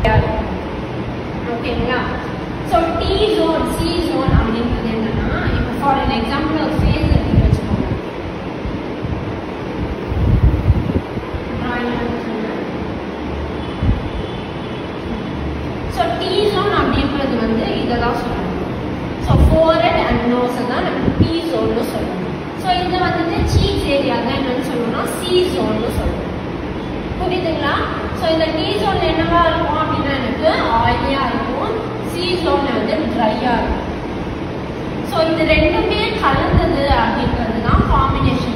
ஓகேங்களா so D zone C zone அப்படின்றது என்னன்னா இப்போ ஃபார் an எக்ஸாம்பிள் ஒரு ஃபேஸ் இருக்குன்னு வச்சுக்கோங்க Drawing பண்ணுங்க. ஸோ டி ஜோன் அப்படின்றது வந்து இதை தான் சொல்லணும் ஸோ ஃபோரட் அண்ட் நோஸை தான் நம்ம டி ஜோன்னு சொல்லணும் ஸோ இது வந்துட்டு சீஸ் ஏரியா தான் என்னன்னு சொல்லணும்னா சி ஜோன்னு சொல்லணும் புரியுதுங்களா ஸோ இந்த டி ஜோன் என்னவா இருக்கும் அப்படின்னா எனக்கு ஆயிலியா இருக்கும் சி ஜோன் வந்து ட்ரையா இருக்கும் ஸோ இது ரெண்டுமே கலந்தது அப்படின்றது தான் காம்பினேஷன்